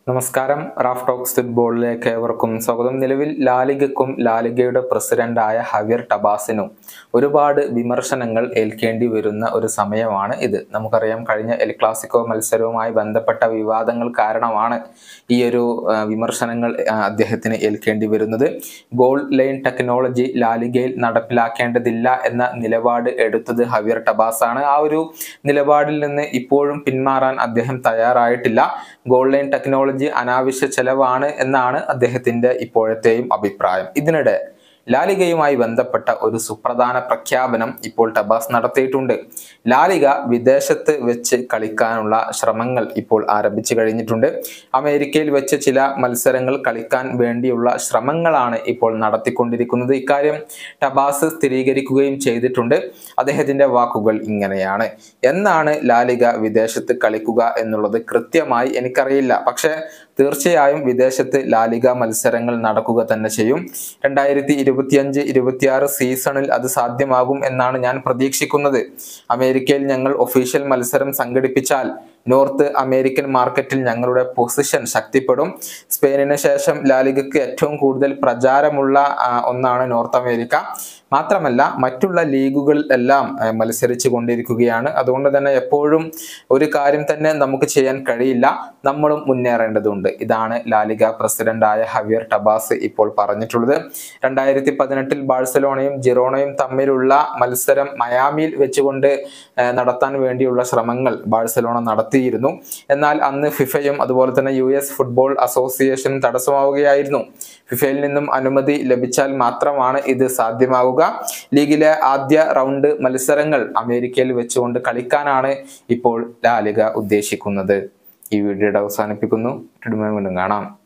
നമസ്കാരം Raf talks ഫുട്ബോളിലേക്ക് ഏവർക്കും സ്വാഗതം നിലവിൽ ലാലിഗക്കും ലാലിഗയുടെ പ്രസിഡന്റായ ഹവിയർ ടബാസിനും ഒരുപാട് വിമർശനങ്ങൾ ഏൽക്കേണ്ടി വരുന്ന ഒരു സമയമാണ് ഇത് നമുക്കറിയാം കഴിഞ്ഞ എൽ ക്ലാസിക്കോ മത്സരവുമായി ബന്ധപ്പെട്ട വിവാദങ്ങൾ കാരണമാണ് ഈ ഒരു ആ, വിമർശനങ്ങൾ ആ, അദ്ദേഹത്തിന് ഏൽക്കേണ്ടി വരുന്നത് ഗോൾ ലൈൻ ടെക്നോളജി ലാലിഗയിൽ നടപ്പിലാക്കേണ്ടതില്ല എന്ന നിലപാട് എടുത്തത് ഹവിയർ ടബാസ് ആണ് ആ ഒരു നിലപാടിൽ നിന്ന് ഇപ്പോഴും പിന്മാറാൻ അദ്ദേഹം തയ്യാറായിട്ടില്ല ഗോൾ ലൈൻ ടെക്നോളജി അനാവശ്യ ചെലവാണ് എന്നാണ് അദ്ദേഹത്തിന്റെ ഇപ്പോഴത്തെയും അഭിപ്രായം ഇതിനിടെ ലാലിഗയുമായി ബന്ധപ്പെട്ട ഒരു സുപ്രധാന പ്രഖ്യാപനം ഇപ്പോൾ ടബാസ് നടത്തിയിട്ടുണ്ട് ലാലിഗ വിദേശത്ത് വെച്ച് കളിക്കാനുള്ള ശ്രമങ്ങൾ ഇപ്പോൾ ആരംഭിച്ചു കഴിഞ്ഞിട്ടുണ്ട് അമേരിക്കയിൽ വെച്ച് ചില മത്സരങ്ങൾ കളിക്കാൻ വേണ്ടിയുള്ള ശ്രമങ്ങളാണ് ഇപ്പോൾ നടത്തിക്കൊണ്ടിരിക്കുന്നത് ഇക്കാര്യം ടബാസ് സ്ഥിരീകരിക്കുകയും ചെയ്തിട്ടുണ്ട് അദ്ദേഹത്തിന്റെ വാക്കുകൾ ഇങ്ങനെയാണ് എന്നാണ് ലാലിഗ വിദേശത്ത് കളിക്കുക എന്നുള്ളത് കൃത്യമായി എനിക്കറിയില്ല പക്ഷേ തീർച്ചയായും വിദേശത്ത് ലാലിഗ മത്സരങ്ങൾ നടക്കുക തന്നെ ചെയ്യും രണ്ടായിരത്തി ഇരുപത്തിയഞ്ച് ഇരുപത്തിയാറ് സീസണിൽ അത് സാധ്യമാകും എന്നാണ് ഞാൻ പ്രതീക്ഷിക്കുന്നത് അമേരിക്കയിൽ ഞങ്ങൾ ഒഫീഷ്യൽ മത്സരം സംഘടിപ്പിച്ചാൽ നോർത്ത് അമേരിക്കൻ മാർക്കറ്റിൽ ഞങ്ങളുടെ പൊസിഷൻ ശക്തിപ്പെടും സ്പെയിനിന് ശേഷം ലാലിഗക്ക് ഏറ്റവും കൂടുതൽ പ്രചാരമുള്ള ആ, ഒന്നാണ് നോർത്ത് അമേരിക്ക മാത്രമല്ല മറ്റുള്ള ലീഗുകൾ എല്ലാം ആ, മത്സരിച്ചു കൊണ്ടിരിക്കുകയാണ് അതുകൊണ്ട് തന്നെ എപ്പോഴും ഒരു കാര്യം തന്നെ നമുക്ക് ചെയ്യാൻ കഴിയില്ല നമ്മളും മുന്നേറേണ്ടതുണ്ട് ഇതാണ് ലാലിഗ പ്രസിഡന്റായ ഹവിയർ ടബാസ് ഇപ്പോൾ പറഞ്ഞിട്ടുള്ളത് രണ്ടായിരത്തി പതിനെട്ടിൽ ബാഴ്സലോണയും ജിറോണയും തമ്മിലുള്ള മത്സരം മയാമിയിൽ വെച്ചുകൊണ്ട് ആ, നടത്താൻ വേണ്ടിയുള്ള ശ്രമങ്ങൾ ബാഴ്സലോണ നടത്തിയിരുന്നു എന്നാൽ അന്ന് ഫിഫയും അതുപോലെ തന്നെ യു എസ് ഫുട്ബോൾ അസോസിയേഷനും തടസ്സമാവുകയായിരുന്നു ഫിഫയിൽ നിന്നും അനുമതി ലഭിച്ചാൽ മാത്രമാണ് ഇത് സാധ്യമാവുക ലീഗിലെ ആദ്യ റൗണ്ട് മത്സരങ്ങൾ അമേരിക്കയിൽ വെച്ചുകൊണ്ട് കളിക്കാനാണ് ഇപ്പോൾ ലാലിക ഉദ്ദേശിക്കുന്നത് ഈ വീഡിയോയുടെ അവസാനിപ്പിക്കുന്നു വീണ്ടും കാണാം